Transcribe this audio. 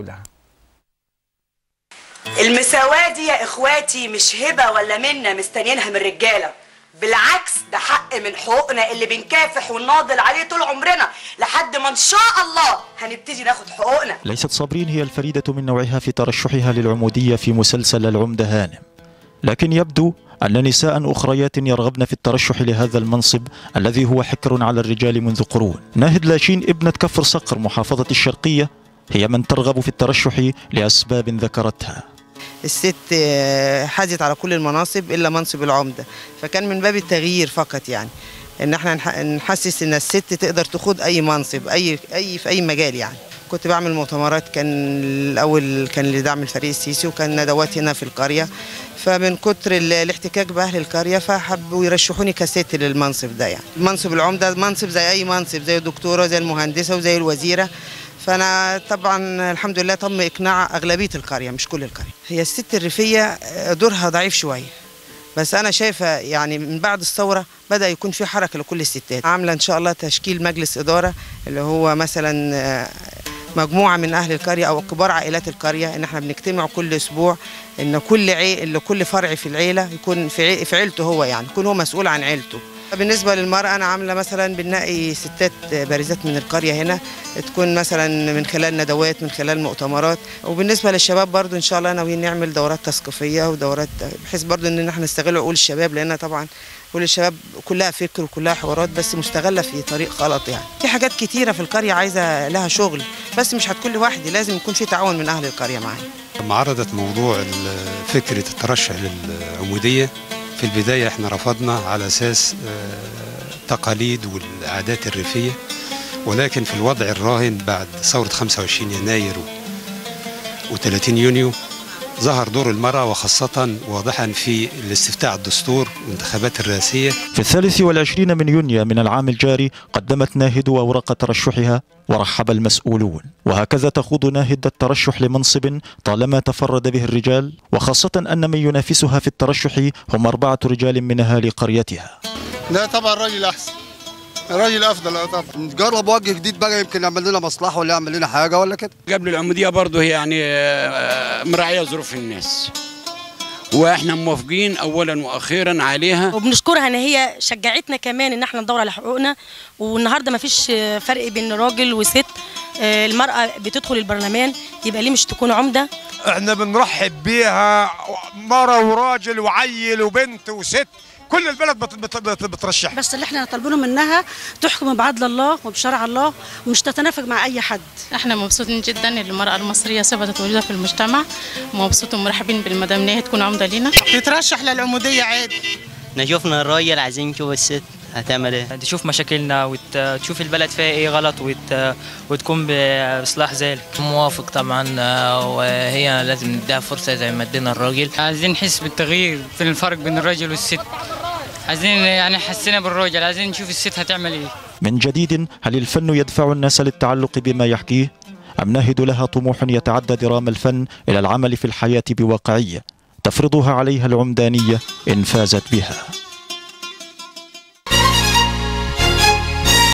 كلها المساواة دي يا اخواتي مش هبة ولا منا مستنيينها من الرجالة بالعكس ده حق من حقوقنا اللي بنكافح ونناضل عليه طول عمرنا لحد ما ان شاء الله هنبتدي ناخد حقوقنا ليست صابرين هي الفريدة من نوعها في ترشحها للعمودية في مسلسل العمدة هانم لكن يبدو أن نساء أخريات يرغبن في الترشح لهذا المنصب الذي هو حكر على الرجال منذ قرون ناهد لاشين ابنة كفر صقر محافظة الشرقية هي من ترغب في الترشح لأسباب ذكرتها الست آه، حازت على كل المناصب الا منصب العمده فكان من باب التغيير فقط يعني ان احنا نح- نحسس ان الست تقدر تخوض اي منصب اي اي في اي مجال يعني كنت بعمل مؤتمرات كان الاول كان لدعم الفريق السيسي وكان ندوات هنا في القريه فمن كتر ال- الاحتكاك باهل القريه فحبوا يرشحوني كست للمنصب ده يعني منصب العمده منصب زي اي منصب زي الدكتوره زي المهندسه وزي الوزيره فانا طبعا الحمد لله تم اقناع اغلبيه القريه مش كل القريه هي الست الريفيه آه، دورها ضعيف شويه بس انا شايفه يعني من بعد الثوره بدا يكون في حركه لكل الستات عامله ان شاء الله تشكيل مجلس اداره اللي هو مثلا آه، مجموعه من اهل القريه او كبار عائلات القريه ان احنا بنجتمع كل اسبوع ان كل عي... كل فرع في العيله يكون في عي... في عيلته هو يعني يكون هو مسؤول عن عيلته بالنسبة للمرأة أنا عاملة مثلا بنلاقي ستات بارزات من القرية هنا تكون مثلا من خلال ندوات من خلال مؤتمرات وبالنسبة للشباب برضو إن شاء الله ناويين نعمل دورات تثقيفية ودورات بحيث برضو إن احنا نستغل عقول الشباب لأن طبعا عقول الشباب كلها فكر وكلها حوارات بس مستغلة في طريق غلط يعني في حاجات كتيرة في القرية عايزة لها شغل بس مش هتكون لوحدي لازم يكون في تعاون من أهل القرية معايا لما عرضت موضوع ال- فكرة الترشح للعمودية في البداية احنا رفضنا على أساس آه، تقاليد والعادات الريفية ولكن في الوضع الراهن بعد ثورة 25 يناير و30 يونيو ظهر دور المرأة وخاصة واضحا في الاستفتاء الدستور والانتخابات الرئاسية في الثالث والعشرين من يونيو من العام الجاري قدمت ناهد أوراق ترشحها ورحب المسؤولون وهكذا تخوض ناهد الترشح لمنصب طالما تفرد به الرجال وخاصة أن من ينافسها في الترشح هم أربعة رجال من أهالي قريتها لا طبعا الراجل احسن الراجل افضل اه طبعا نجرب وجه جديد بقى يمكن يعمل لنا مصلحه ولا يعمل لنا حاجه ولا كده قبل العمودية برضه هي يعني آه، مراعية ظروف الناس واحنا موافقين اولا واخيرا عليها وبنشكرها ان هي شجعتنا كمان ان احنا ندور على حقوقنا والنهارده ما فيش فرق بين راجل وست آه، المراه بتدخل البرلمان يبقى ليه مش تكون عمده احنا بنرحب بيها مرة وراجل وعيل وبنت وست كل البلد بت بت بت بترشح بس اللي احنا طالبينه منها تحكم بعدل الله وبشرع الله ومش تتنافق مع اي حد احنا مبسوطين جدا ان المرأة المصرية ثبتت وجودها في المجتمع مبسوطين ومرحبين بالمدام ان هي تكون عمدة لينا تترشح للعمودية عادي احنا شفنا الراجل عايزين نشوف الست هتعمل ايه تشوف مشاكلنا وتشوف البلد فيها ايه غلط وت... وتكون باصلاح ذلك موافق طبعا آه، وهي لازم نديها فرصه زي ما ادينا الراجل عايزين نحس بالتغيير في الفرق بين الرجل والست عايزين يعني حسينا بالراجل عايزين نشوف الست هتعمل ايه من جديد هل الفن يدفع الناس للتعلق بما يحكيه أم ناهد لها طموح يتعدى درام الفن إلى العمل في الحياة بواقعية تفرضها عليها العمدانية إن فازت بها